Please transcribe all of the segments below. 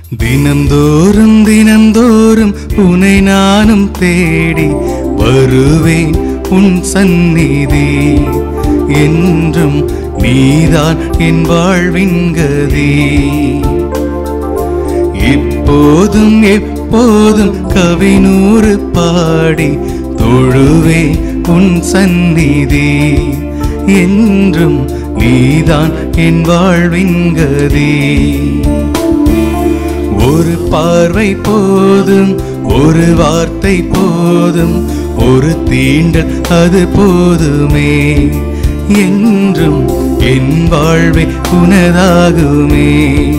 தினந்தோறும் தினந்தோறும் உனை நானும் தேடி வருவேன் உன் சந்நிதி என்றும் நீதான் என் வாழ்வின் கதி இப்போதும் எப்போதும் கவினூறு பாடி தொழுவே உன் சந்நிதி என்றும் நீதான் என் வாழ்வின் கதி ஒரு பார்வை போதும் ஒரு வார்த்தை போதும் ஒரு தீண்டல் அது போதுமே என்றும் என் வாழ்வை உனதாகுமே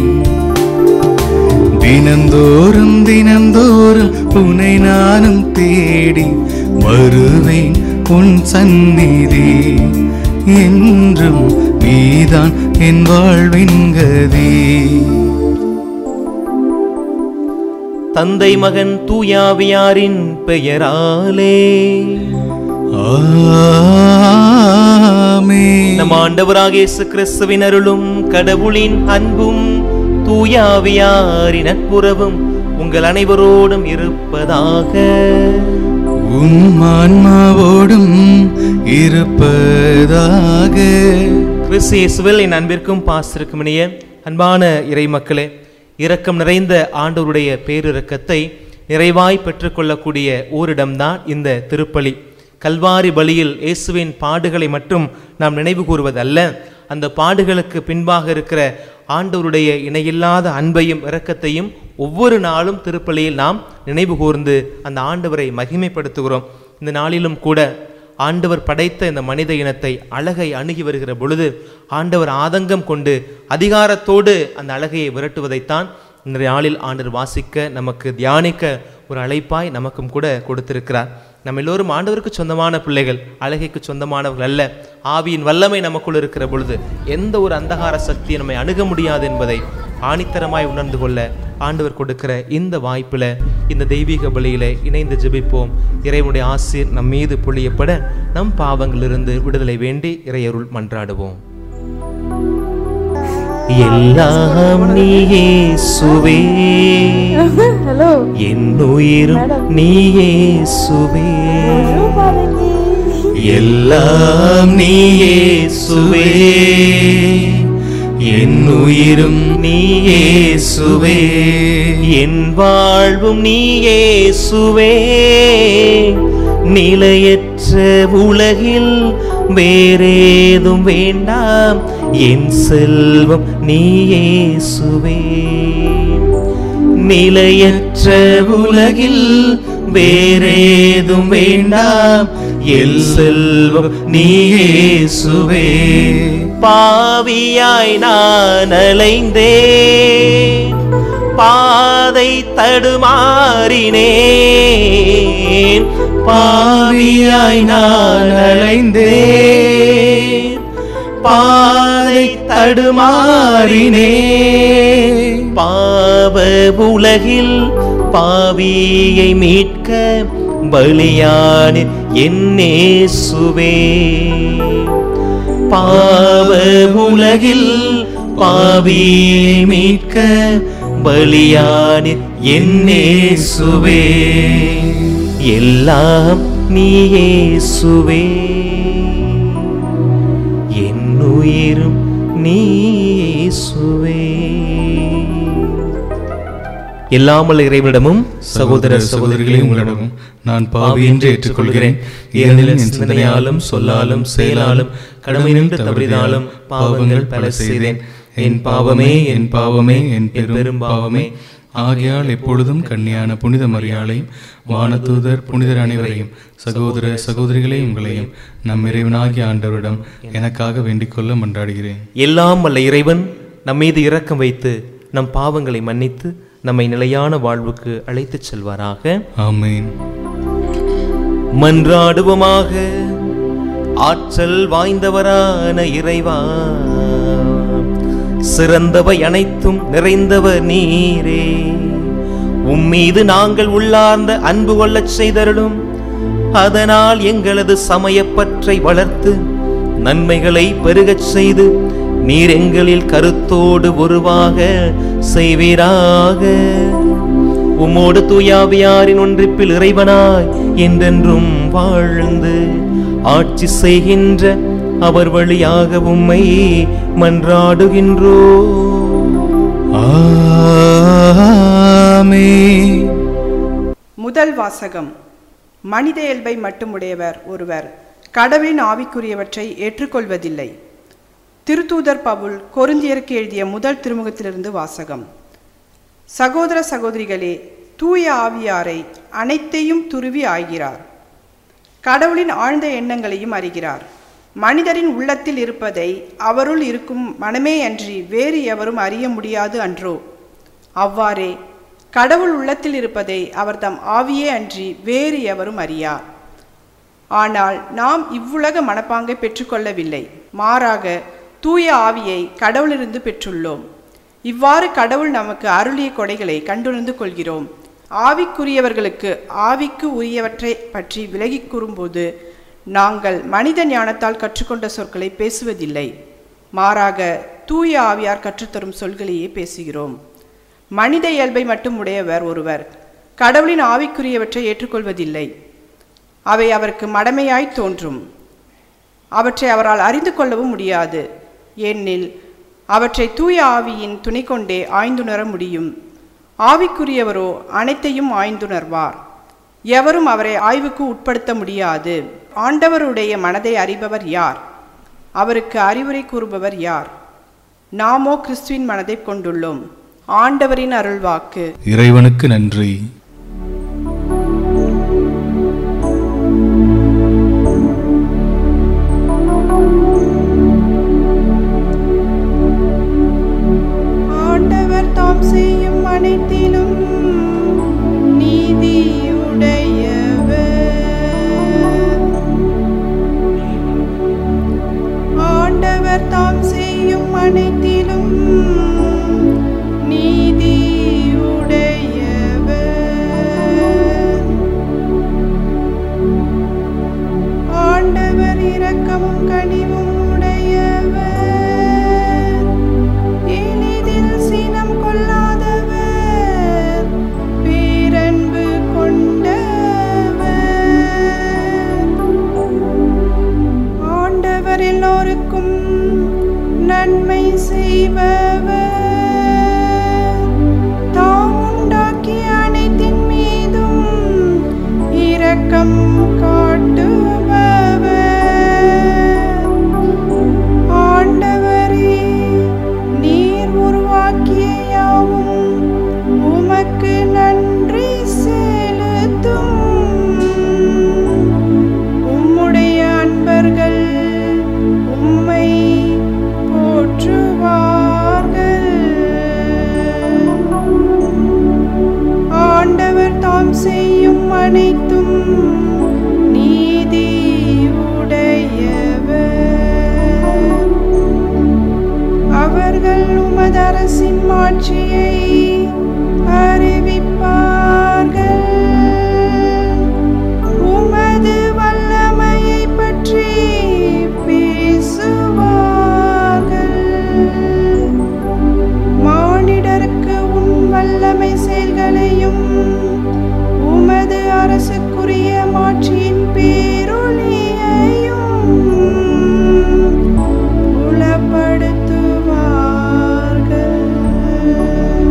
தினந்தோறும் தினந்தோறும் உன்னை நானும் தேடி வருவேன் உன் சந்நிதி என்றும் நீதான் என் வாழ்வின் கதி தந்தை மகன் தூயாவியாரின் பெயராலே ஆமென். நம் ஆண்டவராக இயேசு கிறிஸ்துவின் அருளும் கடவுளின் அன்பும் தூயாவியாரின் நட்புறவும் உங்கள் அனைவரோடும் இருப்பதாக உம் ஆன்மாவோடும் இருப்பதாக கிறிஸ்து இயேசுவில் என் அன்பிற்கும் பாசத்திற்கும் இணைய அன்பான இறை மக்களே இரக்கம் நிறைந்த ஆண்டவருடைய பேரிரக்கத்தை நிறைவாய் பெற்றுக்கொள்ளக்கூடிய ஓரிடம்தான் இந்த திருப்பலி கல்வாரி பலியில் இயேசுவின் பாடுகளை மட்டும் நாம் நினைவு கூறுவதல்ல அந்த பாடுகளுக்கு பின்பாக இருக்கிற ஆண்டவருடைய இணையில்லாத அன்பையும் இரக்கத்தையும் ஒவ்வொரு நாளும் திருப்பலியில் நாம் நினைவு கூர்ந்து அந்த ஆண்டவரை மகிமைப்படுத்துகிறோம் இந்த நாளிலும் கூட ஆண்டவர் படைத்த இந்த மனித இனத்தை அழகை அணுகி வருகிற பொழுது ஆண்டவர் ஆதங்கம் கொண்டு அதிகாரத்தோடு அந்த அழகையை விரட்டுவதைத்தான் இந்த நாளில் ஆண்டவர் வாசிக்க நமக்கு தியானிக்க ஒரு அழைப்பாய் நமக்கும் கூட கொடுத்திருக்கிறார் நம்ம எல்லோரும் ஆண்டவருக்கு சொந்தமான பிள்ளைகள் அழகைக்கு சொந்தமானவர்கள் அல்ல ஆவியின் வல்லமை நமக்குள் இருக்கிற பொழுது எந்த ஒரு அந்தகார சக்தியை நம்மை அணுக முடியாது என்பதை ஆணித்தரமாய் உணர்ந்து கொள்ள ஆண்டவர் கொடுக்கிற இந்த வாய்ப்பில் இந்த தெய்வீக பலியில இணைந்து ஜெபிப்போம் இறைவனுடைய ஆசீர் நம் மீது பொழியப்பட நம் பாவங்களிலிருந்து விடுதலை வேண்டி இறையருள் மன்றாடுவோம் எல்லாம் நீயே சுவே ஹலோ என் உயிரும் நீயே சுவே எல்லாம் நீயே சுவே என் உயிரும் நீயே சுவே என் வாழ்வும் நீயே சுவே நிலையற்ற உலகில் வேறேதும் வேண்டாம் என் செல்வம் நீயே சுவே நிலையற்ற உலகில் வேறேதும் வேண்டாம் என் செல்வம் நீயே சுவே பாவியாய் நான் அலைந்தேன் பாதை தடுமாறினேன் பாவியாய் நான் அலைந்தேன் பாதை தடுமாறினேன் பாவ உலகில் பாவியை மீட்க பலியான என்னே சுவே பாவ உலகில் பாவியை மீட்க பலியான என்னே சுவே எல்லாம் நீயே சுவே என் உயிரும் நீயே சுவே எல்லாமல் இறைவனிடமும் சகோதர சகோதரிகளே உங்களிடமும் நான் பாவி என்று ஏற்றுக்கொள்கிறேன் ஏனெனில் என் சிந்தனையாலும் சொல்லாலும் செயலாலும் கடமை நின்று தவறினாலும் பாவங்கள் பல செய்தேன் என் பாவமே என் பாவமே என் பெரும் பாவமே ஆகையால் எப்பொழுதும் கன்னியான புனித மரியாளையும் வானதூதர் புனிதர் அனைவரையும் சகோதர சகோதரிகளே உங்களையும் நம் இறைவனாகிய ஆண்டவரிடம் எனக்காக வேண்டிக் கொள்ள மன்றாடுகிறேன் எல்லாம் வல்ல இறைவன் நம் மீது இரக்கம் வைத்து நம் பாவங்களை மன்னித்து நம்மை நிலையான வாழ்வுக்கு அழைத்துச் செல்வாராக ஆமென் மன்றாடுவோமாக ஆற்றல் வாய்ந்தவரான இறைவா சிறந்தவை அனைத்தும் நிறைந்தவர் நீரே உம்மீது நாங்கள் உள்ளார்ந்த அன்பு கொள்ளச் செய்தருளும் அதனால் எங்களது சமயப்பற்றை வளர்த்து நன்மைகளை பெருகச் செய்து நீர் எங்களில் கருத்தோடு உருவாக செய்வீராக உம்மோடு தூயாவியாரின் ஒன்றிப்பில் இறைவனாய் என்றென்றும் வாழ்ந்து ஆட்சி செய்கின்ற அவர் வழியாக உம்மை மன்றாடுகின்றோ ஆமென் முதல் வாசகம் மனித இயல்பை மட்டுமுடையவர் ஒருவர் கடவுளின் ஆவிக்குரியவற்றை ஏற்றுக்கொள்வதில்லை திருத்தூதர் பவுல் கொருந்தியருக்கு எழுதிய முதல் திருமுகத்திலிருந்து வாசகம் சகோதர சகோதரிகளே தூய ஆவியாரை அனைத்தையும் துருவி ஆகிறார் கடவுளின் ஆழ்ந்த எண்ணங்களையும் அறிகிறார் மனிதரின் உள்ளத்தில் இருப்பதை அவருள் இருக்கும் மனமே அன்றி வேறு எவரும் அறிய முடியாது அன்றோ அவ்வாறே கடவுள் உள்ளத்தில் இருப்பதை அவர் தம் ஆவியே அன்றி வேறு எவரும் அறியார் ஆனால் நாம் இவ்வுலக மனப்பாங்கை பெற்றுக்கொள்ளவில்லை மாறாக தூய ஆவியை கடவுளிலிருந்து பெற்றுள்ளோம் இவ்வாறு கடவுள் நமக்கு அருளிய கொடைகளை கண்டுணர்ந்து கொள்கிறோம் ஆவிக்குரியவர்களுக்கு ஆவிக்கு உரியவற்றை பற்றி விலகிக் கூறும்போது நாங்கள் மனித ஞானத்தால் கற்றுக்கொண்ட சொற்களை பேசுவதில்லை மாறாக தூய ஆவியார் கற்றுத்தரும் சொல்களையே பேசுகிறோம் மனித இயல்பை மட்டும் உடையவர் ஒருவர் கடவுளின் ஆவிக்குரியவற்றை ஏற்றுக்கொள்வதில்லை அவை அவருக்கு மடமையாய் தோன்றும் அவற்றை அவரால் அறிந்து கொள்ளவும் முடியாது ஏனெனில் அவற்றை தூய ஆவியின் துணை கொண்டே ஆய்ந்துணர முடியும் ஆவிக்குரியவரோ அனைத்தையும் ஆய்ந்துணர்வார் எவரும் அவரை ஆய்வுக்கு உட்படுத்த முடியாது ஆண்டவருடைய மனதை அறிபவர் யார் அவருக்கு அறிவுரை கூறுபவர் யார் நாமோ கிறிஸ்துவின் மனதை கொண்டுள்ளோம் ஆண்டவரின் அருள்வாக்கு இறைவனுக்கு நன்றி ஆண்டவர் தாம் செய்யும் அனைத்திலும் நீதியுடையவர் ஆண்டவர் தாம் செய்யும் அனைத்திலும் நீதியுடையவர் ஆண்டவர் இரக்கமும் கனிவும் உடையவர் எளிதில் சினம் கொள்ளாதவர் பேரன்பு கொண்டவர் ஆண்டவர் எல்லோருக்கும் நன்மை செய்பவர் தாம் உண்டாக்கிய அனைத்தின் மீதும் இரக்கம் காட்டுபவர் ஆண்டவரே நீர் உருவாக்கிய யாவும் உமக்கு நன்றி செலுத்தும் உம்முடைய அன்பர்கள் உம்மை போற்றுவார்கள் ஆண்டவர் தாம் செய்யும் அனைத்தும் நீதியுடையவர் அவர்கள் உமது அரசின் மாட்சியை அறிவிப்பார்கள் உமது வல்லமையை பற்றி பேசுவார்கள் மானிடருக்கு உன் வல்லமை செயல்களையும் உமது அரசுக்குரிய மாட்சியின் பேரொளியையும் புலப்படுத்துவார்கள்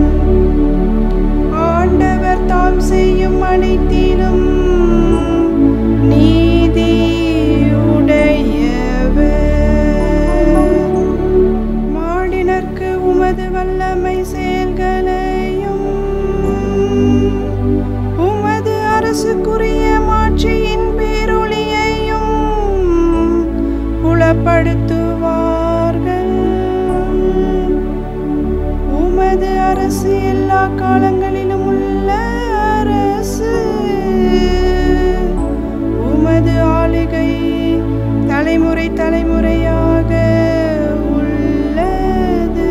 ஆண்டவர் தாம் செய்யும் அனைத்திலும் நீதியுடையவர் மாடினர்க்கு உமது வல்லமை செயல்களையும் உமது அரசுக்குரிய மாட்சியின் பேரொளியையும் புலப்படுத்துவார்கள் உமது அரசு எல்லா காலங்களிலும் உள்ள அரசு உமது ஆளுகை தலைமுறை தலைமுறையாக உள்ளது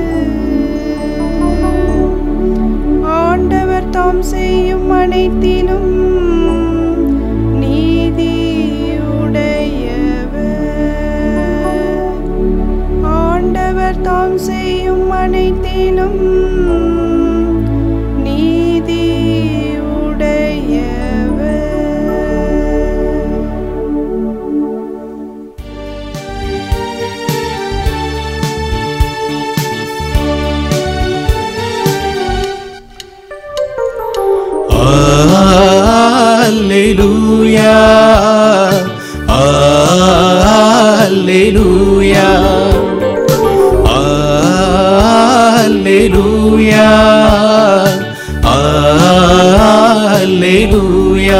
ஆண்டவர் தாம் செய்யும் அனைத்திலும் நீதியுடையவர் ஆண்டவர் தாம் நீதி உடையவர் Alleluia. Alleluia. Alleluia. Alleluia.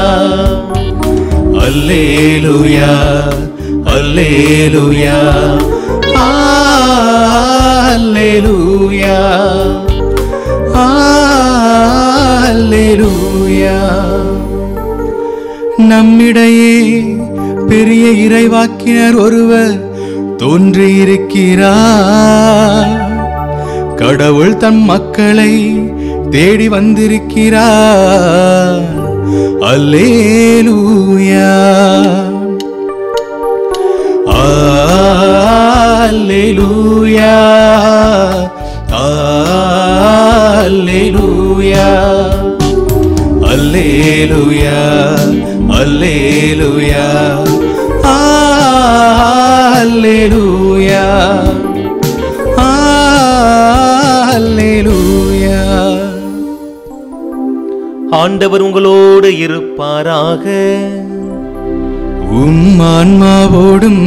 Alleluia. Alleluia. Alleluia. அல்லேலூயா நம்மிடையே பெரிய இறைவாக்கினர் ஒருவர் தோன்றியிருக்கிறார் கடவுள் தம் மக்களை தேடி வந்திருக்கிறார் அல்லேலூயா அல்லேலூயா அல்லேலூயா அல்லேலூயா அல்லேலூயா அல்லேலூயா அல்லேலூயா ஆண்டவர் உங்களோடு இருப்பாராக உம் ஆன்மாவோடும்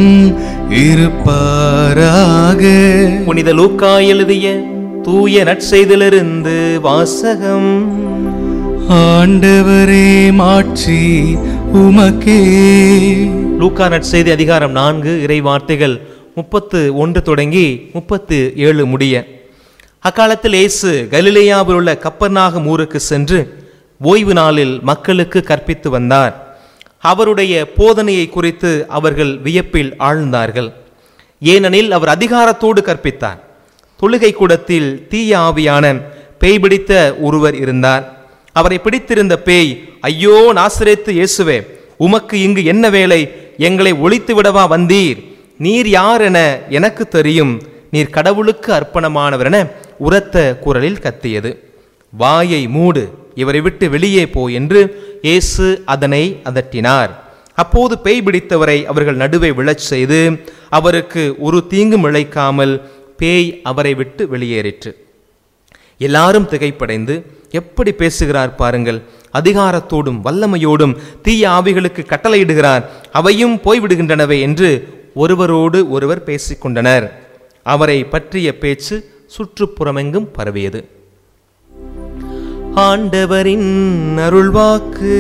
இருப்பாராக புனித லூக்கா எழுதிய தூய நற்செய்திலிருந்து வாசகம் ஆண்டவரே மாட்சி உமக்கே லூக்கா நற்செய்தி அதிகாரம் நான்கு இறை வார்த்தைகள் முப்பத்து ஒன்று தொடங்கி முப்பத்து ஏழு முடிய அக்காலத்தில் இயேசு கலிலேயாவில் உள்ள கப்பர்நாகம் ஊருக்கு சென்று ஓய்வு நாளில் மக்களுக்கு கற்பித்து வந்தார் அவருடைய போதனையை குறித்து அவர்கள் வியப்பில் ஆழ்ந்தார்கள் ஏனெனில் அவர் அதிகாரத்தோடு கற்பித்தார் தொழுகை கூடத்தில் தீய ஆவியான பேய் பிடித்த ஒருவர் இருந்தார் அவரை பிடித்திருந்த பேய் ஐயோ நாசிரேத்து இயேசுவே உமக்கு இங்கு என்ன வேலை எங்களை ஒழித்து விடவா வந்தீர் நீர் யார் என எனக்கு தெரியும் நீர் கடவுளுக்கு அர்ப்பணமானவர் என உரத்த குரலில் கத்தியது வாயை மூடு இவரை விட்டு வெளியே போ என்று இயேசு அதனை அதட்டினார் அப்போது பேய் பிடித்தவரை அவர்கள் நடுவே விழச் செய்து அவருக்கு ஒரு தீங்கும் இழைக்காமல் பேய் அவரை விட்டு வெளியேறிற்று எல்லாரும் திகைப்படைந்து எப்படி பேசுகிறார் பாருங்கள் அதிகாரத்தோடும் வல்லமையோடும் தீய ஆவிகளுக்கு கட்டளையிடுகிறார் அவையும் போய்விடுகின்றனவே என்று ஒருவரோடு ஒருவர் பேசிக்கொண்டனர் அவரை பற்றிய பேச்சு சுற்றுப்புறமெங்கும் பரவியது ஆண்டவரின் அருள்வாக்கு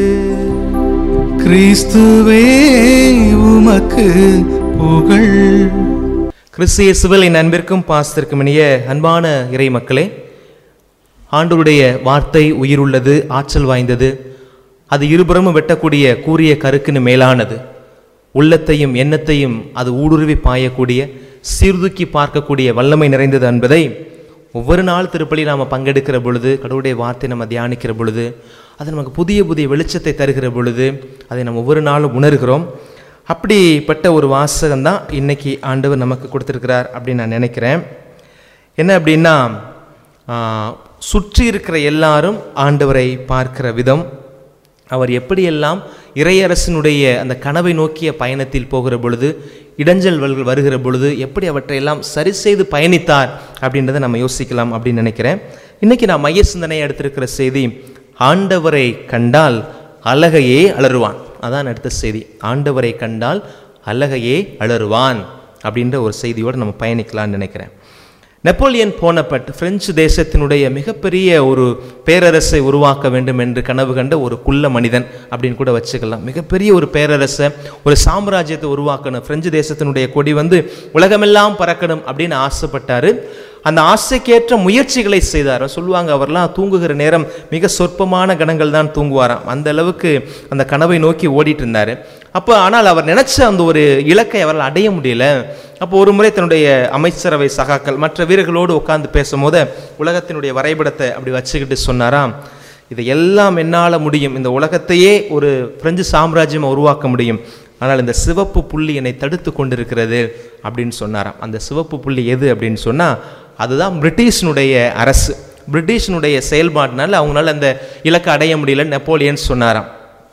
கிறிஸ்துவே உமக்கு புகழ் கிறிஸ்தியேசுவில் என் அன்பிற்கும் பாசத்திற்கும் இனிய அன்பான இறை மக்களே ஆண்டவருடைய வார்த்தை உயிருள்ளது ஆற்றல் வாய்ந்தது அது இருபுறமும் வெட்டக்கூடிய கூறிய கருக்குன்னு மேலானது உள்ளத்தையும் எண்ணத்தையும் அது ஊடுருவி பாயக்கூடிய சீர்தூக்கி பார்க்கக்கூடிய வல்லமை நிறைந்தது என்பதை ஒவ்வொரு நாள் திருப்பலி நாம் பங்கெடுக்கிற பொழுது கடவுளுடைய வார்த்தை நம்ம தியானிக்கிற பொழுது அது நமக்கு புதிய புதிய வெளிச்சத்தை தருகிற பொழுது அதை நம்ம ஒவ்வொரு நாளும் உணர்கிறோம் அப்படிப்பட்ட ஒரு வாசகம் தான் இன்னைக்கு ஆண்டவர் நமக்கு கொடுத்துருக்கிறார் அப்படின்னு நான் நினைக்கிறேன் என்ன அப்படின்னா ஆஹ், சுற்றி இருக்கிற எல்லாரும் ஆண்டவரை பார்க்கிற விதம் அவர் எப்படியெல்லாம் இறையரசனுடைய அந்த கனவை நோக்கிய பயணத்தில் போகிற பொழுது இடைஞ்சல்கள் வருகிற பொழுது எப்படி அவற்றையெல்லாம் சரி செய்து பயணித்தார் அப்படின்றத நம்ம யோசிக்கலாம் அப்படின்னு நினைக்கிறேன் இன்னைக்கு நான் மைய சிந்தனையை எடுத்திருக்கிற செய்தி ஆண்டவரை கண்டால் அழகையே அலறுவான் அதான் அடுத்த செய்தி ஆண்டவரை கண்டால் அழகையே அலறுவான் அப்படின்ற ஒரு செய்தியோடு நம்ம பயணிக்கலாம்னு நினைக்கிறேன் நெப்போலியன் போனபட் பிரெஞ்சு தேசத்தினுடைய மிகப்பெரிய ஒரு பேரரசை உருவாக்க வேண்டும் என்று கனவு கண்ட ஒரு குள்ள மனிதன் அப்படின்னு கூட வச்சுக்கலாம் மிகப்பெரிய ஒரு பேரரசை ஒரு சாம்ராஜ்யத்தை உருவாக்கணும் பிரெஞ்சு தேசத்தினுடைய கொடி வந்து உலகமெல்லாம் பறக்கணும் அப்படின்னு ஆசைப்பட்டாரு அந்த ஆசைக்கேற்ற முயற்சிகளை செய்தார் சொல்லுவாங்க அவர்லாம் தூங்குகிற நேரம் மிக சொற்பமான கணங்கள் தான் தூங்குவாராம் அந்த அளவுக்கு அந்த கனவை நோக்கி ஓடிட்டு இருந்தார் அப்போ ஆனால் அவர் நினைச்ச அந்த ஒரு இலக்கை அவரால் அடைய முடியல அப்போ ஒரு முறை தன்னுடைய அமைச்சரவை சகாக்கள் மற்ற வீரர்களோடு உட்கார்ந்து பேசும்போது உலகத்தினுடைய வரைபடத்தை அப்படி வச்சுக்கிட்டு சொன்னாராம் இதை எல்லாம் என்னால் முடியும் இந்த உலகத்தையே ஒரு பிரெஞ்சு சாம்ராஜ்யம் உருவாக்க முடியும் ஆனால் இந்த சிவப்பு புள்ளி என்னை தடுத்து கொண்டிருக்கிறது அப்படின்னு சொன்னாராம் அந்த சிவப்பு புள்ளி எது அப்படின்னு சொன்னால் அதுதான் பிரிட்டிஷினுடைய அரசு பிரிட்டிஷனுடைய செயல்பாட்டினால அவங்களால அந்த இலக்கை அடைய முடியல நெப்போலியன் சொன்னாராம்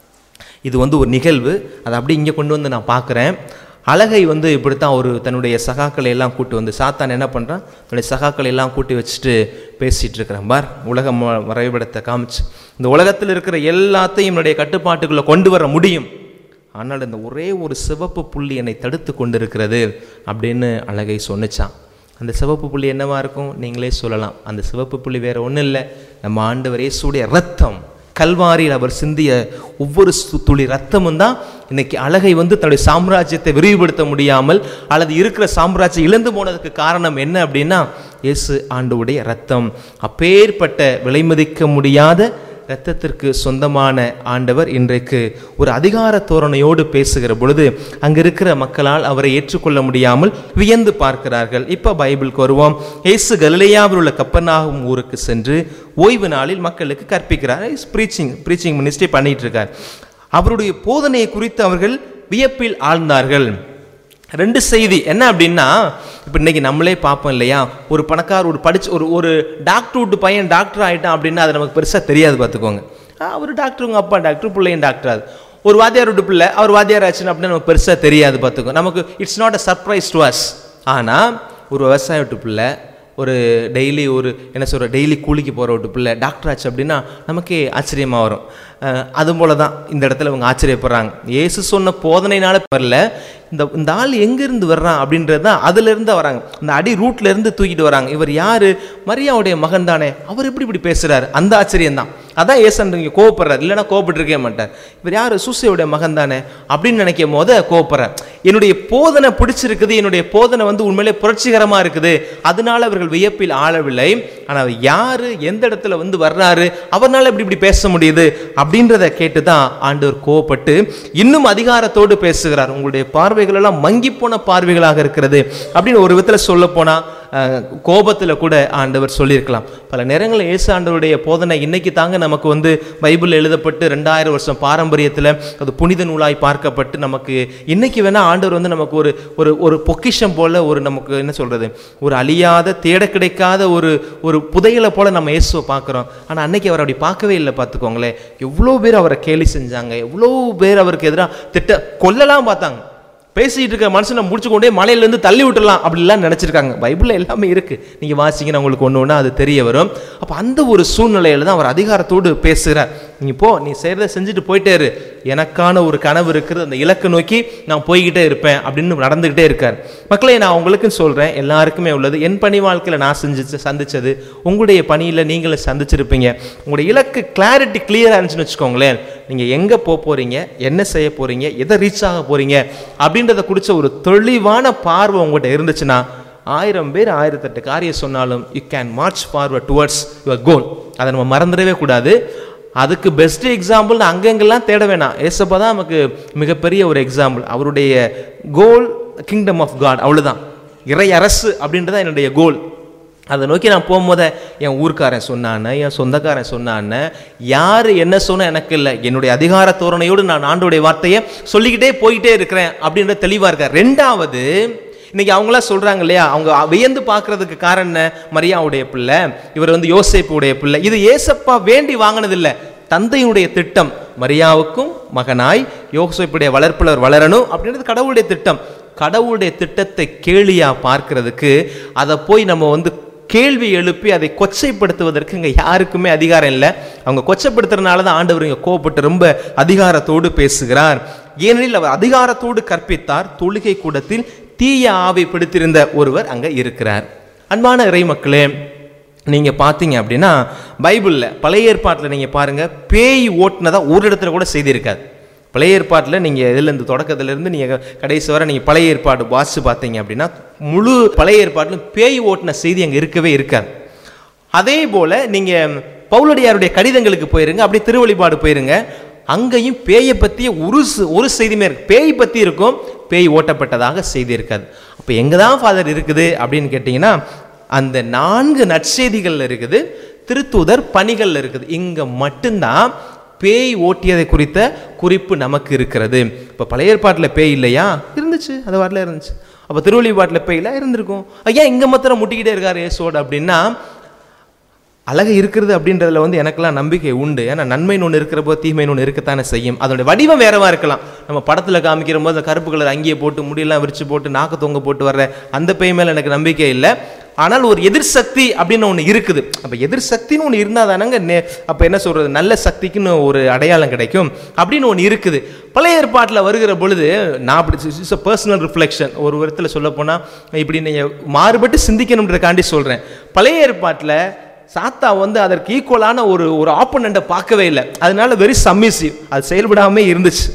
இது வந்து ஒரு நிகழ்வு அதை அப்படியே இங்கே கொண்டு வந்து நான் பார்க்குறேன் அழகை வந்து இப்படித்தான் ஒரு தன்னுடைய சகாக்களை எல்லாம் கூட்டி வந்து சாத்தான் என்ன பண்ணுறான் தன்னுடைய சகாக்களை எல்லாம் கூட்டி வச்சுட்டு பேசிகிட்டு இருக்கிறான் பார் உலக ம- வரைபடத்தை காமிச்சு இந்த உலகத்தில் இருக்கிற எல்லாத்தையும் என்னுடைய கட்டுப்பாட்டுக்குள்ளே கொண்டு வர முடியும் ஆனால் இந்த ஒரே ஒரு சிவப்பு புள்ளி என்னை தடுத்து கொண்டிருக்கிறது அப்படின்னு அழகை சொன்னுச்சான் அந்த சிவப்பு புள்ளி என்னவா இருக்கும் நீங்களே சொல்லலாம் அந்த சிவப்பு புள்ளி வேற ஒன்றும் இல்லை நம்ம ஆண்டவர் இயேசுடைய ரத்தம் கல்வாரியில் அவர் சிந்திய ஒவ்வொரு சு- துளி ரத்தமும் தான் இன்னைக்கு அழகை வந்து தன்னுடைய சாம்ராஜ்யத்தை விரிவுபடுத்த முடியாமல் அல்லது இருக்கிற சாம்ராஜ்யம் இழந்து போனதுக்கு காரணம் என்ன அப்படின்னா இயேசு ஆண்டவுடைய ரத்தம் அப்பேற்பட்ட விலைமதிக்க முடியாத இரத்தத்திற்கு சொந்தமான ஆண்டவர் இன்றைக்கு ஒரு அதிகார தோரணையோடு பேசுகிற பொழுது அங்க இருக்கிற மக்களால் அவரை ஏற்றுக்கொள்ள முடியாமல் வியந்து பார்க்கிறார்கள் இப்ப பைபிளுக்கு வருவோம் இயேசு கலிலேயாவில் உள்ள கப்பர்நாகும் ஊருக்கு சென்று ஓய்வு நாளில் மக்களுக்கு கற்பிக்கிறார் ப்ரீச்சிங் ப்ரீச்சிங் மினிஸ்ட்ரி பண்ணிட்டு இருக்கார் அவருடைய போதனையை குறித்து அவர்கள் வியப்பில் ஆழ்ந்தார்கள் ரெண்டு செய்தி என்ன அப்படின்னா இப்போ இன்னைக்கு நம்மளே பார்ப்போம் இல்லையா ஒரு பணக்கார் ஒரு படிச்சு ஒரு ஒரு டாக்டர் விட்டு பையன் டாக்டர் ஆயிட்டான் அப்படின்னா அது நமக்கு பெருசாக தெரியாது பார்த்துக்கோங்க ஆ, அவர் டாக்டர் உங்க அப்பா டாக்டர் பிள்ளையும் டாக்டர் அது ஒரு வாத்தியார் விட்டு பிள்ளை அவர் வாத்தியார் ஆச்சுன்னு அப்படின்னா நமக்கு பெருசாக தெரியாது பார்த்துக்கோ நமக்கு it's not a surprise to us ஆனால் ஒரு விவசாய விட்டு பிள்ளை ஒரு டெய்லி ஒரு என்ன சொல்ற டெய்லி கூலிக்கு போகிற ஒரு பிள்ளை டாக்டர் ஆச்சு அப்படின்னா நமக்கே ஆச்சரியமாக வரும் அஹ் அது போல தான் இந்த இடத்துல இவங்க ஆச்சரியப்படுறாங்க இயேசு சொன்ன போதனைனால வரல இந்த இந்த ஆள் எங்கேருந்து வர்றான் அப்படின்றது தான் அதுலேருந்து வராங்க இந்த அடி ரூட்ல இருந்து தூக்கிட்டு வராங்க இவர் யாரு மரியாவுடைய மகன் தானே அவர் எப்படி இப்படி பேசுறாரு அந்த ஆச்சரியம் தான் அதான் ஏசன் இங்கே கோவப்படுறாரு இல்லைன்னா கோவப்பட்டிருக்கே மாட்டார் இவர் யார் சூசையுடைய மகன் தானே அப்படின்னு நினைக்கும் போது கோவப்படுறார் என்னுடைய போதனை பிடிச்சிருக்குது என்னுடைய போதனை வந்து உண்மையிலே புரட்சிகரமா இருக்குது அதனால அவர்கள் வியப்பில் ஆளவில்லை ஆனால் அவர் யாரு எந்த இடத்துல வந்து வர்றாரு அவர்னால இப்படி இப்படி பேச முடியுது அப்படின்றத கேட்டு தான் ஆண்டவர் கோவப்பட்டு இன்னும் அதிகாரத்தோடு பேசுகிறார் உங்களுடைய பார்வைகள் எல்லாம் மங்கி போன பார்வைகளாக இருக்கிறது அப்படின்னு ஒரு விதத்தில் சொல்ல போனா அஹ், கோபத்துல கூட ஆண்டவர் சொல்லியிருக்கலாம் பல நேரங்களில் இயேசு ஆண்டவருடைய போதனை இன்னைக்கு தாங்க நமக்கு வந்து பைபிள் எழுதப்பட்டு ரெண்டாயிரம் வருஷம் பாரம்பரியத்தில் அது புனித நூலாய் பார்க்கப்பட்டு நமக்கு இன்னைக்கு வேணா ஆண்டவர் வந்து நமக்கு ஒரு ஒரு ஒரு பொக்கிஷம் போல ஒரு நமக்கு என்ன சொல்றது ஒரு அழியாத தேட கிடைக்காத ஒரு ஒரு புதையலை போல நம்ம இயேசுவை பார்க்குறோம் ஆனால் அன்னைக்கு அவர் அப்படி பார்க்கவே இல்லை பார்த்துக்கோங்களேன் எவ்வளோ பேர் அவரை கேலி செஞ்சாங்க எவ்வளோ பேர் அவருக்கு எதிராக திட்ட கொல்லலாம் பார்த்தாங்க பேசிட்டு இருக்க மனுஷனை முடிச்சு கொண்டே மலையிலேருந்து தள்ளி விட்டுறலாம் அப்படிலாம் நினச்சிருக்காங்க பைபிளில் எல்லாமே இருக்கு நீங்கள் வாசிங்கன்னா உங்களுக்கு ஒன்று ஒன்று அது தெரிய வரும் அப்போ அந்த ஒரு சூழ்நிலையில தான் அவர் அதிகாரத்தோடு பேசுகிறார் நீ போ நீ செய்கிறத செஞ்சுட்டு போயிட்டே இரு எனக்கான ஒரு கனவு இருக்குது அந்த இலக்கை நோக்கி நான் போய்கிட்டே இருப்பேன் அப்படின்னு நடந்துக்கிட்டே இருக்கார் மக்களே நான் உங்களுக்கு சொல்கிறேன் எல்லாருக்குமே உள்ளது என் பணி வாழ்க்கையில் நான் செஞ்சு சந்திச்சது உங்களுடைய பணியில் நீங்களும் சந்திச்சிருப்பீங்க உங்களுடைய இலக்கு கிளாரிட்டி கிளியராக இருந்துச்சுன்னு வச்சுக்கோங்களேன் நீங்கள் எங்கே போக போகிறீங்க என்ன செய்ய போகிறீங்க எதை ரீச் ஆக போகிறீங்க அப்படின்றத குறித்த ஒரு தெளிவான பார்வை உங்கள்கிட்ட இருந்துச்சுன்னா ஆயிரம் பேர் ஆயிரத்தெட்டு காரியம் சொன்னாலும் you can march forward towards your goal அதை நம்ம மறந்துடவே கூடாது அதுக்கு பெஸ்ட் எக்ஸாம்பிள் அங்கங்கெல்லாம் தேட வேணாம் ஏசப்பா தான் நமக்கு மிகப்பெரிய ஒரு எக்ஸாம்பிள் அவருடைய கோல் கிங்டம் ஆஃப் காட் அவ்வளவுதான் இறை அரசு அப்படின்றதான் என்னுடைய கோல் அதை நோக்கி நான் போகும்போதே என் ஊர்க்காரன் சொன்னான்னு என் சொந்தக்காரன் சொன்னான்னு யார் என்ன சொன்னா எனக்கு இல்லை என்னுடைய அதிகார தோரணையோடு நான் ஆண்டோடைய வார்த்தையை சொல்லிக்கிட்டே போயிட்டே இருக்கிறேன் அப்படின்ற தெளிவாக இருக்கார் ரெண்டாவது இன்னைக்கு அவங்களாம் சொல்றாங்க இல்லையா அவங்க வியந்து பார்க்கறதுக்கு காரணம் என்ன மரியாவுடைய பிள்ளை இவர் வந்து யோசேப்புடைய பிள்ளை இது ஏசப்பா வேண்டி வாங்கினது இல்ல தந்தையுடைய திட்டம் மரியாவுக்கும் மகனாய் யோசேப்புடைய வளர்ப்புலர் வளரணும் அப்படின்றது கடவுளுடைய திட்டம் கடவுளுடைய திட்டத்தை கேலியா பார்க்கிறதுக்கு அதை போய் நம்ம வந்து கேள்வி எழுப்பி அதை கொச்சைப்படுத்துவதற்கு இங்க யாருக்குமே அதிகாரம் இல்லை அவங்க கொச்சைப்படுத்துறதுனால தான் ஆண்டவர் இங்க கோவப்பட்டு ரொம்ப அதிகாரத்தோடு பேசுகிறார் ஏனெனில் அவர் அதிகாரத்தோடு கற்பித்தார் தொழுகை கூடத்தில் தீய ஆவி பிடித்திருந்த ஒருவர் அங்க இருக்கிறார் அன்பான இறை மக்களே நீங்க பார்த்தீங்க அப்படின்னா பைபிள்ல பழைய ஏற்பாட்டில் நீங்க பாருங்க பேய் ஓட்டுனதா ஒரு இடத்துல கூட செய்தி இருக்காது பழைய ஏற்பாட்டில் நீங்கள் இதில் இந்த தொடக்கத்திலிருந்து நீங்கள் கடைசி வரை நீங்கள் பழைய ஏற்பாடு வாசித்து பார்த்தீங்க அப்படின்னா முழு பழைய ஏற்பாட்டிலும் பேய் ஓட்டின செய்தி அங்கே இருக்கவே இருக்காது அதே போல் நீங்கள் பவுலடியாருடைய கடிதங்களுக்கு போயிருங்க அப்படியே திருவழிபாடு போயிருங்க அங்கேயும் பேயை பற்றிய ஒரு ச- ஒரு செய்தியுமே இருக்கு பேய் பற்றி இருக்கும் பேய் ஓட்டப்பட்டதாக செய்தி இருக்காது அப்போ எங்கே தான் ஃபாதர் இருக்குது அப்படின்னு கேட்டிங்கன்னா அந்த நான்கு நற்செய்திகள்ல இருக்குது திருத்தூதர் பணிகள்ல இருக்குது இங்கே மட்டும்தான் பேய் ஓட்டியதை குறித்த குறிப்பு நமக்கு இருக்கிறது இப்போ பழைய ஏற்பாட்டில் பேய் இல்லையா இருந்துச்சு அது வரல இருந்துச்சு அப்போ திருவள்ளிப்பாட்டில் பேய்ல இருந்திருக்கும் ஐயா இங்கே மாத்திரம் முட்டிக்கிட்டே இருக்காரு ஏசோடு அப்படின்னா அழகு இருக்கிறது அப்படின்றதுல வந்து எனக்கெல்லாம் நம்பிக்கை உண்டு ஏன்னா நன்மைன்னு ஒன்று இருக்கிறப்போ தீமைன்னு ஒன்று இருக்கத்தானே செய்யும் அதோட வடிவம் வேறவா இருக்கலாம் நம்ம படத்தில் காமிக்கிற போது அந்த கருப்பு கலர் அங்கேயே போட்டு முடியெல்லாம் விரிச்சு போட்டு நாக்கு தொங்க போட்டு வர்ற அந்த பை மேலே எனக்கு நம்பிக்கை இல்லை ஆனால் ஒரு எதிர் சக்தி அப்படின்னு ஒன்று இருக்குது அப்போ எதிர் சக்தின்னு ஒன்று இருந்தால் தானங்க நே அப்போ என்ன சொல்கிறது நல்ல சக்திக்குன்னு ஒரு அடையாளம் கிடைக்கும் அப்படின்னு ஒன்று இருக்குது பழைய ஏற்பாட்டில் வருகிற பொழுது நான் அப்படி இட்ஸ் அ பர்சனல் ரிஃப்ளெக்ஷன் ஒரு விதத்தில் சொல்லப்போனால் இப்படி நீங்கள் மாறுபட்டு சிந்திக்கணுன்றக்காண்டி சொல்கிறேன் பழைய ஏற்பாட்டில் சாத்தா வந்து அதற்கு ஈக்குவலான ஒரு ஒரு ஆப்போனண்ட்டை பார்க்கவே இல்லை அதனால வெரி சம்மிசிவ் அது செயல்படாமே இருந்துச்சு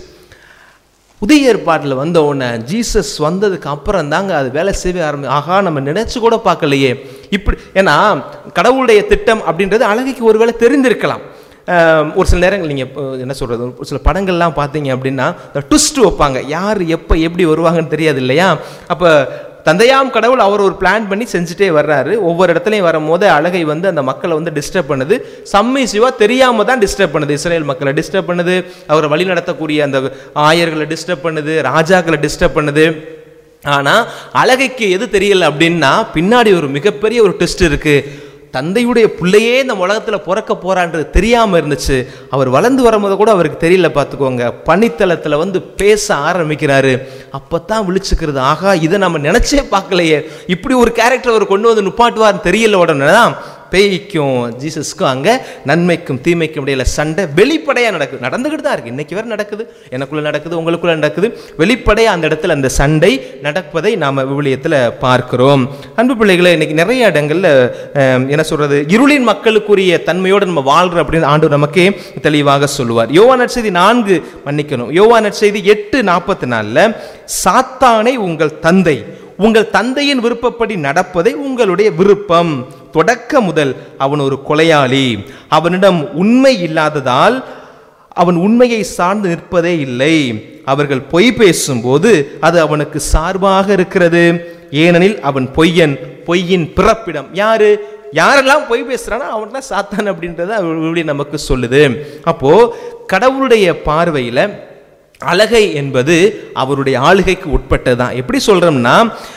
புதிய ஏற்பாட்டில் வந்த உடனே ஜீசஸ் வந்ததுக்கு அப்புறம் தாங்க அது வேலை செய்ய ஆரம்பி ஆகா நம்ம நினைச்சு கூட பார்க்கலையே இப்படி ஏன்னா கடவுளுடைய திட்டம் அப்படின்றது அழகைக்கு ஒருவேளை தெரிந்திருக்கலாம் அஹ், ஒரு சில நேரங்கள் நீங்கள் என்ன சொல்கிறது ஒரு சில படங்கள்லாம் பார்த்தீங்க அப்படின்னா ட்விஸ்ட் வைப்பாங்க யார் எப்போ எப்படி வருவாங்கன்னு தெரியாது இல்லையா அப்போ தந்தையாம் கடவுள் அவர் ஒரு பிளான் பண்ணி செஞ்சுட்டே வர்றாரு ஒவ்வொரு இடத்துலையும் வரும்போது அழகை வந்து அந்த மக்களை வந்து டிஸ்டர்ப் பண்ணுது சம்மிசிவாக தெரியாம தான் டிஸ்டர்ப் பண்ணுது இஸ்ரேல் மக்களை டிஸ்டர்ப் பண்ணுது அவரை வழி நடத்தக்கூடிய அந்த ஆயர்களை டிஸ்டர்ப் பண்ணுது ராஜாக்களை டிஸ்டர்ப் பண்ணுது ஆனா அழகைக்கு எது தெரியல அப்படின்னா பின்னாடி ஒரு மிகப்பெரிய ஒரு டெஸ்ட் இருக்கு தந்தையுடைய பிள்ளையே இந்த உலகத்துல பிறக்க போறான்றது தெரியாம இருந்துச்சு அவர் வளர்ந்து வரும்போது கூட அவருக்கு தெரியல பார்த்துக்கோங்க பனித்தளத்துல வந்து பேச ஆரம்பிக்கிறாரு அப்பதான் விழிச்சுக்கிறது ஆகா இதை நம்ம நினைச்சே பார்க்கலையே இப்படி ஒரு கேரக்டர் அவர் கொண்டு வந்து நுப்பாட்டுவார்னு தெரியல உடனே தான் பேய்க்கும் ஜீசஸ்க்கும் அங்கே நன்மைக்கும் தீமைக்கும் இடையில சண்டை வெளிப்படையாக நடக்குது நடந்துக்கிட்டு தான் இருக்குது இன்னைக்கு வேற நடக்குது எனக்குள்ள நடக்குது உங்களுக்குள்ள நடக்குது வெளிப்படையாக அந்த இடத்துல அந்த சண்டை நடப்பதை நாம் விவிலியத்தில் பார்க்கிறோம் அன்பு பிள்ளைகளை இன்னைக்கு நிறைய இடங்கள்ல அஹ், என்ன சொல்றது இருளின் மக்களுக்குரிய தன்மையோடு நம்ம வாழ்றோம் அப்படின்னு ஆண்டு நமக்கே தெளிவாக சொல்லுவார் யோவா நற்செய்தி நான்கு மன்னிக்கணும் யோவா நற்செய்தி எட்டு நாற்பத்தி நாலில் சாத்தானை உங்கள் தந்தை உங்கள் தந்தையின் விருப்பப்படி நடப்பதை உங்களுடைய விருப்பம் தொடக்க முதல் அவன் ஒரு கொலையாளி அவனிடம் உண்மை இல்லாததால் அவன் உண்மையை சார்ந்து நிற்பதே இல்லை அவர்கள் பொய் பேசும்போது அது அவனுக்கு சார்பாக இருக்கிறது ஏனெனில் அவன் பொய்யன் பொய்யின் பிறப்பிடம் யாரு யாரெல்லாம் பொய் பேசுறானோ அவன் தான் சாத்தான் அப்படின்றத அவருடைய நமக்கு சொல்லுது அப்போ கடவுளுடைய பார்வையில அழகை என்பது அவருடைய ஆளுகைக்கு உட்பட்டதுதான் எப்படி சொல்றோம்னா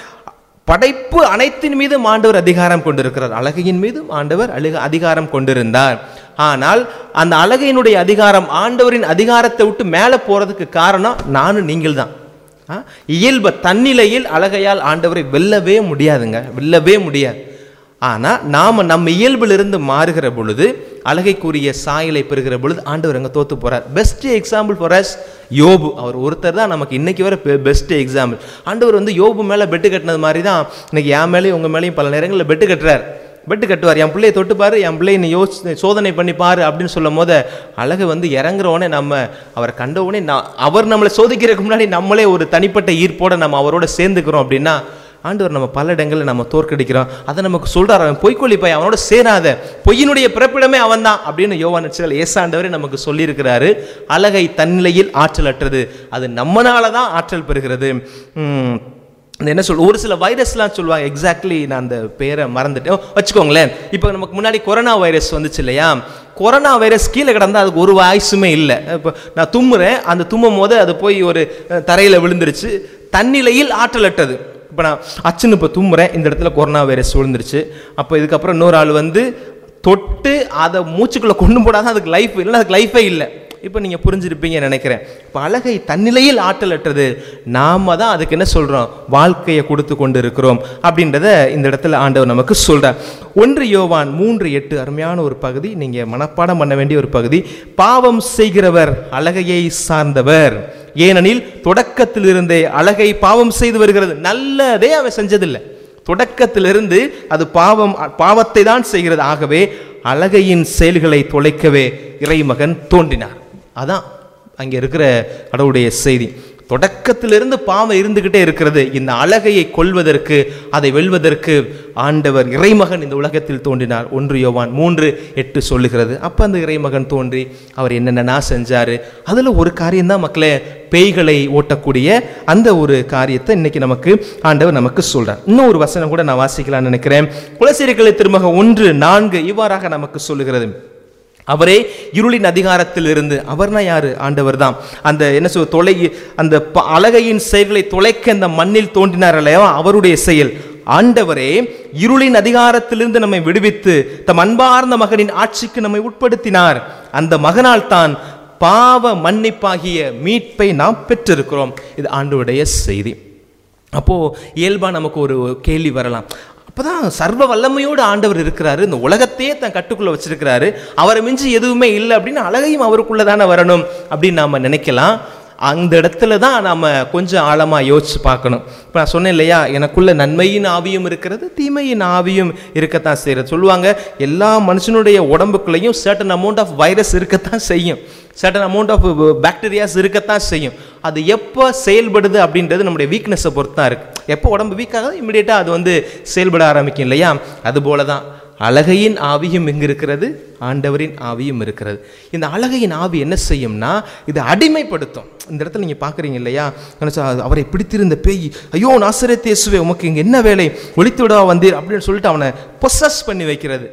படைப்பு அனைத்தின் மீதும் ஆண்டவர் அதிகாரம் கொண்டிருக்கிறார் அழகையின் மீதும் ஆண்டவர் அழுக அதிகாரம் கொண்டிருந்தார் ஆனால் அந்த அழகையினுடைய அதிகாரம் ஆண்டவரின் அதிகாரத்தை விட்டு மேலே போறதுக்கு காரணம் நானும் நீங்கள் தான் இயல்ப தன்னிலையில் அழகையால் ஆண்டவரை வெல்லவே முடியாதுங்க வெல்லவே முடியாது ஆனால் நாம் நம்ம இயல்பிலிருந்து மாறுகிற பொழுது அழகைக்குரிய சாயலை பெறுகிற பொழுது ஆண்டவர் அங்கே தோத்து போறார் பெஸ்ட் எக்ஸாம்பிள் ஃபார் அஸ் யோபு அவர் ஒருத்தர் தான் நமக்கு இன்னைக்கு வர பெஸ்ட் எக்ஸாம்பிள் ஆண்டவர் வந்து யோபு மேலே பெட்டு கட்டினது மாதிரி தான் இன்னைக்கு என் மேலேயும் உங்கள் மேலேயும் பல நேரங்களில் பெட்டு கட்டுறார் பெட்டு கட்டுவார் என் பிள்ளையை தொட்டு பாரு என் பிள்ளையை நீ யோசி சோதனை பண்ணி பாரு அப்படின்னு சொல்லும் போது அழகு வந்து இறங்குறவனே நம்ம அவரை கண்ட உடனே நான் அவர் நம்மளை சோதிக்கிறதுக்கு முன்னாடி நம்மளே ஒரு தனிப்பட்ட ஈர்ப்போட நம்ம அவரோட சேர்ந்துக்கிறோம் அப்படின்னா ஆண்டவர் நம்ம பல இடங்களில் நம்ம தோற்கடிக்கிறோம் அதை நமக்கு சொல்றாரு அவன் பொய்க்கொல்லி போய் அவனோட சேராத பொய்யினுடைய பிறப்பிடமே அவன் தான் அப்படின்னு யோவான் நட்சத்திரம் ஏசாண்டவரே நமக்கு சொல்லியிருக்கிறாரு அழகை தன்னிலையில் ஆற்றல் அற்றது அது நம்மனால தான் ஆற்றல் பெறுகிறது உம், இந்த என்ன சொல் ஒரு சில வைரஸ்லாம் சொல்லுவாங்க எக்ஸாக்ட்லி நான் அந்த பேரை மறந்துட்டேன் வச்சுக்கோங்களேன் இப்போ நமக்கு முன்னாடி கொரோனா வைரஸ் வந்துச்சு இல்லையா கொரோனா வைரஸ் கீழே கிடந்தா அதுக்கு ஒரு வாய்ஸுமே இல்லை இப்போ நான் தும்முறேன் அந்த தும்மும் போது அது போய் ஒரு தரையில் விழுந்துருச்சு தன்னிலையில் ஆற்றலற்றது இப்போ நான் அச்சுன்னு இப்போ தும்முறேன் இந்த இடத்துல கொரோனா வைரஸ் விழுந்துருச்சு அப்போ இதுக்கப்புறம் இன்னொரு ஆள் வந்து தொட்டு அதை மூச்சுக்குள்ளே கொண்டு போடாதான் அதுக்கு லைஃப் இல்லைன்னா அதுக்கு லைஃபே இல்லை இப்போ நீங்கள் புரிஞ்சிருப்பீங்கன்னு நினைக்கிறேன் இப்போ அழகை தன்னிலையில் ஆற்றல் அற்றது நாம தான் அதுக்கு என்ன சொல்கிறோம் வாழ்க்கையை கொடுத்து கொண்டு இருக்கிறோம் அப்படின்றத இந்த இடத்துல ஆண்டவர் நமக்கு சொல்கிறார் ஒன்று யோவான் மூன்று எட்டு அருமையான ஒரு பகுதி நீங்கள் மனப்பாடம் பண்ண வேண்டிய ஒரு பகுதி பாவம் செய்கிறவர் அழகையை சார்ந்தவர் ஏனெனில் தொடக்கத்திலிருந்தே அழகை பாவம் செய்து வருகிறது நல்லதே அவன் செஞ்சதில்லை தொடக்கத்திலிருந்து அது பாவம் பாவத்தை தான் செய்கிறது ஆகவே அழகையின் செயல்களை தொலைக்கவே இறைமகன் தோன்றினார் அதான் அங்கே இருக்கிற கடவுளுடைய செய்தி தொடக்கத்திலிருந்து பாவம் இருந்துகிட்டே இருக்கிறது இந்த அழகையை கொள்வதற்கு அதை வெல்வதற்கு ஆண்டவர் இறைமகன் இந்த உலகத்தில் தோன்றினார் ஒன்று யோவான் மூன்று எட்டு சொல்லுகிறது அப்போ அந்த இறைமகன் தோன்றி அவர் என்னென்னா செஞ்சாரு அதில் ஒரு காரியம்தான் மக்களே பேய்களை ஓட்டக்கூடிய அந்த ஒரு காரியத்தை இன்னைக்கு நமக்கு ஆண்டவர் நமக்கு சொல்றார் இன்னும் ஒரு வசனம் கூட நான் வாசிக்கலாம்னு நினைக்கிறேன் குலசேரிகளை திருமக ஒன்று நான்கு இவ்வாறாக நமக்கு சொல்லுகிறது அவரே இருளின் அதிகாரத்தில் இருந்து அவர்னா யாரு ஆண்டவர் தான் அந்த என்ன சொல் தொலை அந்த ப- அழகையின் செயல்களை தொலைக்க அந்த மண்ணில் தோன்றினார் அல்லவா அவருடைய செயல் ஆண்டவரே இருளின் அதிகாரத்திலிருந்து நம்மை விடுவித்து தம் அன்பார்ந்த மகனின் ஆட்சிக்கு நம்மை உட்படுத்தினார் அந்த மகனால் தான் பாவ மன்னிப்பாகிய மீட்பை நாம் பெற்றிருக்கிறோம் இது ஆண்டவருடைய செய்தி அப்போ இயல்பா நமக்கு ஒரு கேள்வி வரலாம் அப்பதான் சர்வ வல்லமையோடு ஆண்டவர் இருக்கிறாரு இந்த உலகத்தையே தன் கட்டுக்குள்ள வச்சிருக்கிறாரு அவரை மிஞ்சி எதுவுமே இல்லை அப்படின்னு அழகையும் அவருக்குள்ள தானே வரணும் அப்படின்னு நாம நினைக்கலாம் அந்த இடத்துல தான் நாம கொஞ்சம் ஆழமா யோசிச்சு பார்க்கணும் இப்போ நான் சொன்னேன் இல்லையா எனக்குள்ள நன்மையின் ஆவியும் இருக்கிறது தீமையின் ஆவியும் இருக்கத்தான் செய்யறது சொல்லுவாங்க எல்லா மனுஷனுடைய உடம்புக்குள்ளேயும் certain amount ஆஃப் வைரஸ் இருக்கத்தான் செய்யும் certain amount ஆஃப் பாக்டீரியாஸ் இருக்கத்தான் செய்யும் அது எப்போ செயல்படுது அப்படின்றது நம்முடைய வீக்னஸை பொறுத்து தான் இருக்கு எப்போ உடம்பு வீக் ஆகுது இமிடியேட்டாக அது வந்து செயல்பட ஆரம்பிக்கும் இல்லையா அது போல தான் அழகையின் ஆவியும் இங்கு இருக்கிறது ஆண்டவரின் ஆவியும் இருக்கிறது இந்த அழகையின் ஆவி என்ன செய்யும்னா இது அடிமைப்படுத்தும் இந்த இடத்துல நீங்கள் பார்க்குறீங்க இல்லையா நினைச்சா, அவரை பிடித்திருந்த பேய் ஐயோ நாசரேத் இயேசுவே உமக்கு இங்கே என்ன வேலை ஒழித்து விடவா வந்தீர் அப்படின்னு சொல்லிட்டு அவனை பொசஸ் பண்ணி வைக்கிறது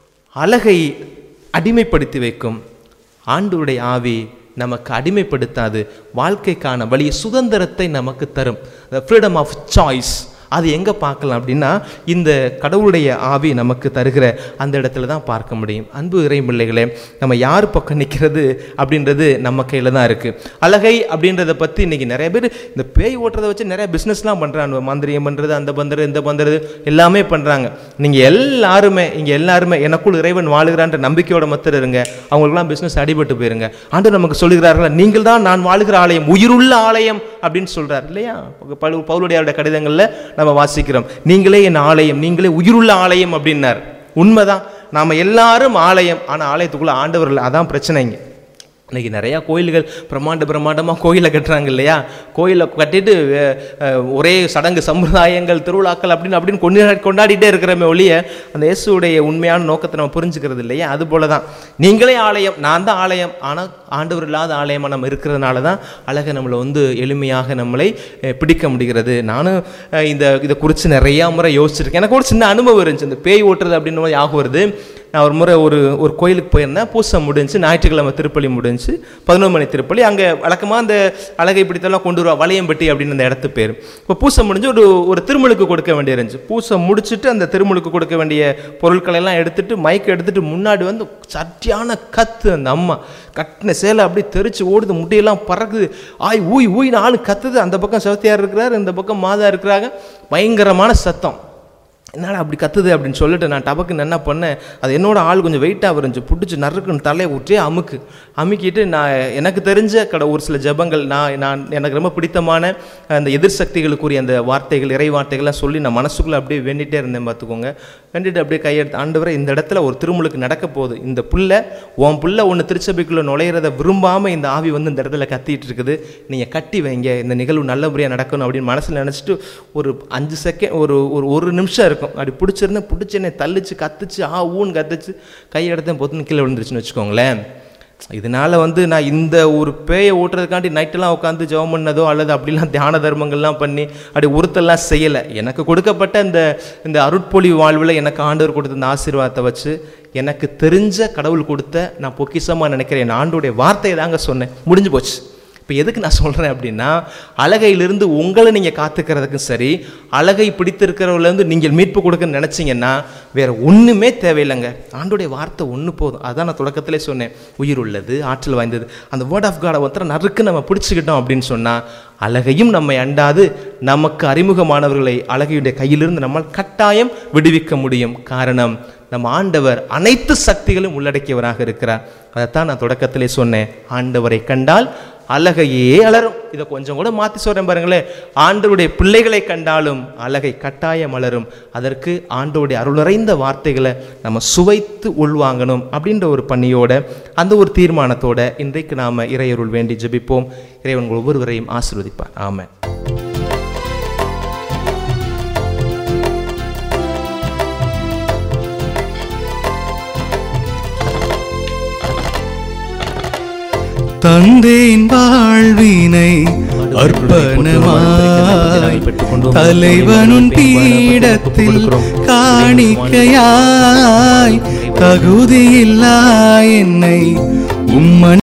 அழகை அடிமைப்படுத்தி வைக்கும் ஆண்டவருடைய ஆவி நமக்கு அடிமைப்படுத்தாது வாழ்க்கைக்கான வழி சுதந்திரத்தை நமக்கு தரும் ஃப்ரீடம் ஆஃப் சாய்ஸ் அது எங்கே பார்க்கலாம் அப்படின்னா இந்த கடவுளுடைய ஆவி நமக்கு தருகிற அந்த இடத்துல தான் பார்க்க முடியும் அன்பு இறை பிள்ளைகளே நம்ம யார் பக்கம் நிற்கிறது அப்படின்றது நம்ம கையில் தான் இருக்குது அழகை அப்படின்றத பற்றி இன்றைக்கி நிறைய பேர் இந்த பேய் ஓட்டுறதை வச்சு நிறைய பிஸ்னஸ்லாம் பண்ணுறாங்க மந்திரியம் பண்ணுறது அந்த பண்ணுறது இந்த பண்ணுறது எல்லாமே பண்ணுறாங்க நீங்கள் எல்லாருமே இங்கே எல்லாருமே எனக்குள் இறைவன் வாழுகிறான்ற நம்பிக்கையோட மத்திர இருங்க அவங்களுக்குலாம் பிஸ்னஸ் அடிபட்டு போயிருங்க ஆண்டு நமக்கு சொல்லுகிறார்கள் நீங்கள் தான் நான் வாழுகிற ஆலயம் உயிருள்ள ஆலயம் அப்படின்னு சொல்றார் இல்லையா பவுல் பவுலுடையாருடைய கடிதங்களில் நம்ம வாசிக்கிறோம் நீங்களே என் ஆலயம் நீங்களே உயிருள்ள ஆலயம் அப்படின்னார் உண்மைதான் நாம எல்லாரும் ஆலயம் ஆனா ஆலயத்துக்குள்ள ஆண்டவர் இல்லை அதான் பிரச்சனைங்க இன்னைக்கு நிறையா கோயில்கள் பிரம்மாண்ட பிரம்மாண்டமாக கோயிலை கட்டுறாங்க இல்லையா கோயிலை கட்டிட்டு அஹ், அஹ், ஒரே சடங்கு சம்பிரதாயங்கள் திருவிழாக்கள் அப்படின்னு அப்படின்னு கொண்டாடி கொண்டாடிட்டே இருக்கிறமே ஒழிய அந்த இயேசுடைய உண்மையான நோக்கத்தை நம்ம புரிஞ்சுக்கிறது இல்லையா அது போல தான் நீங்களே ஆலயம் நான் தான் ஆலயம் ஆனால் ஆண்டவர் இல்லாத ஆலயமாக நம்ம இருக்கிறதுனால தான் அழகை நம்மளை வந்து எளிமையாக நம்மளை அஹ், பிடிக்க முடிகிறது நானும் அஹ், இந்த இதை குறித்து நிறையா முறை யோசிச்சிருக்கேன் எனக்கு ஒரு சின்ன அனுபவம் இருந்துச்சு இந்த பேய் ஓட்டுறது அப்படின்னு போது ஞாபகம் வருது நான் ஒரு முறை ஒரு ஒரு கோயிலுக்கு போயிருந்தேன் பூசம் முடிஞ்சு ஞாயிற்றுக்கிழமை திருப்பலி முடிஞ்சு பதினொரு மணி திருப்பலி அங்கே வழக்கமாக அந்த அழகை பிடித்தெல்லாம் கொண்டு வருவா வளையம்பட்டி அப்படின்னு அந்த இடத்து பேர் இப்போ பூசம் முடிஞ்சு ஒரு ஒரு திருமுழுக்கு கொடுக்க வேண்டிய இருந்துச்சு பூசம் முடிச்சுட்டு அந்த திருமுழுக்கு கொடுக்க வேண்டிய பொருட்களை எல்லாம் எடுத்துட்டு மைக் எடுத்துட்டு முன்னாடி வந்து சட்டியான கத்து அந்த அம்மா கட்டின சேலை அப்படியே தெரிச்சு ஓடுது முட்டையெல்லாம் பறக்குது ஆய் ஊய் ஊய் ஆளு கத்துது அந்த பக்கம் சிவத்தியார் இருக்கிறார் இந்த பக்கம் மாதா இருக்கிறாங்க பயங்கரமான சத்தம் என்னடா அப்படி கத்துது அப்படின்னு சொல்லிட்டு நான் டபக்குன்னு என்ன பண்ணேன் அது என்னோட ஆள் கொஞ்சம் வெயிட்டாக இருந்துச்சு பிடிச்சி நறுக்குன்னு தலையை விட்டே அமுக்கு அமுக்கிட்டு நான் எனக்கு தெரிஞ்ச கட ஒரு சில ஜெபங்கள் நான் நான் எனக்கு ரொம்ப பிடித்தமான அந்த எதிர் சக்திகளுக்குரிய அந்த வார்த்தைகள் இறை வார்த்தைகள்லாம் சொல்லி நான் மனசுக்குள்ளே அப்படியே வேண்டிகிட்டே இருந்தேன் பார்த்துக்கோங்க வேண்டிட்டு அப்படியே கையெடுத்து ஆண்டவரை இந்த இடத்துல ஒரு திருமுழுக்கு நடக்க போகுது இந்த புள்ள உன் புள்ள ஒன்று திருச்சபைக்குள்ளே நுழையிறத விரும்பாமல் இந்த ஆவி வந்து இந்த இடத்துல கத்திட்டு இருக்குது நீங்கள் கட்டி வைங்க இந்த நிகழ்வு நல்லபடியாக நடக்கணும் அப்படின்னு மனசில் நினச்சிட்டு ஒரு அஞ்சு செகண்ட் ஒரு ஒரு ஒரு நிமிஷம் இருக்கும் அப்படி பிடிச்சிருந்தேன் பிடிச்சி என்னை தள்ளிச்சு கத்துச்சு ஆ ஊன்னு கத்துச்சு கை எடுத்தேன் பொத்துன்னு கீழே விழுந்துருச்சுன்னு வச்சுக்கோங்களேன் இதனால வந்து நான் இந்த ஒரு பேயை ஓட்டுறதுக்காண்டி நைட்டெல்லாம் உட்காந்து ஜெபம் பண்ணதோ அல்லது அப்படிலாம் தியான தர்மங்கள்லாம் பண்ணி அப்படி உறுத்தெல்லாம் செய்யலை எனக்கு கொடுக்கப்பட்ட இந்த இந்த அருட்பொழி வாழ்வில் எனக்கு ஆண்டவர் கொடுத்த இந்த ஆசீர்வாதத்தை வச்சு எனக்கு தெரிஞ்ச கடவுள் கொடுத்த நான் பொக்கிஷமாக நினைக்கிறேன் என் ஆண்டோடைய வார்த்தையை தாங்க சொன்னேன் முடிஞ்சு போச்சு இப்போ எதுக்கு நான் சொல்கிறேன் அப்படின்னா அழகையிலிருந்து உங்களை நீங்கள் காத்துக்கிறதுக்கும் சரி அழகை பிடித்திருக்கிறவர்லேருந்து நீங்கள் மீட்பு கொடுக்கன்னு நினச்சிங்கன்னா வேற ஒன்றுமே தேவையில்லைங்க ஆண்டுடைய வார்த்தை ஒன்று போதும் அதான் நான் தொடக்கத்திலே சொன்னேன் உயிர் உள்ளது ஆற்றல் வாய்ந்தது அந்த வேர்ட் ஆஃப் காடை ஒருத்தர நறுக்கு நம்ம பிடிச்சிக்கிட்டோம் அப்படின்னு சொன்னால் அழகையும் நம்மை அண்டாது நமக்கு அறிமுகமானவர்களை அழகையுடைய கையிலிருந்து நம்மால் கட்டாயம் விடுவிக்க முடியும் காரணம் நம்ம ஆண்டவர் அனைத்து சக்திகளும் உள்ளடக்கியவராக இருக்கிறார் அதைத்தான் நான் தொடக்கத்திலே சொன்னேன் ஆண்டவரை கண்டால் அழகையே அலரும் இதை கொஞ்சம் கூட மாற்றி சொல்கிறேன் பாருங்களேன் ஆண்டவருடைய பிள்ளைகளை கண்டாலும் அழகை கட்டாயம் அலரும் அதற்கு ஆண்டவருடைய அருள் நிறைந்த வார்த்தைகளை நம்ம சுவைத்து உள்வாங்கணும் அப்படின்ற ஒரு பணியோட அந்த ஒரு தீர்மானத்தோட இன்றைக்கு நாம் இறையருள் வேண்டி ஜெபிப்போம் இறைவன் உங்கள் ஒவ்வொருவரையும் ஆசீர்வதிப்பார் ஆமென் தந்தேன் வாழ்வினை அர்ப்பணமாய் தலைவனுன் பீடத்தில் காணிக்கையாய் தகுதியில்லா என்னை உம்மன்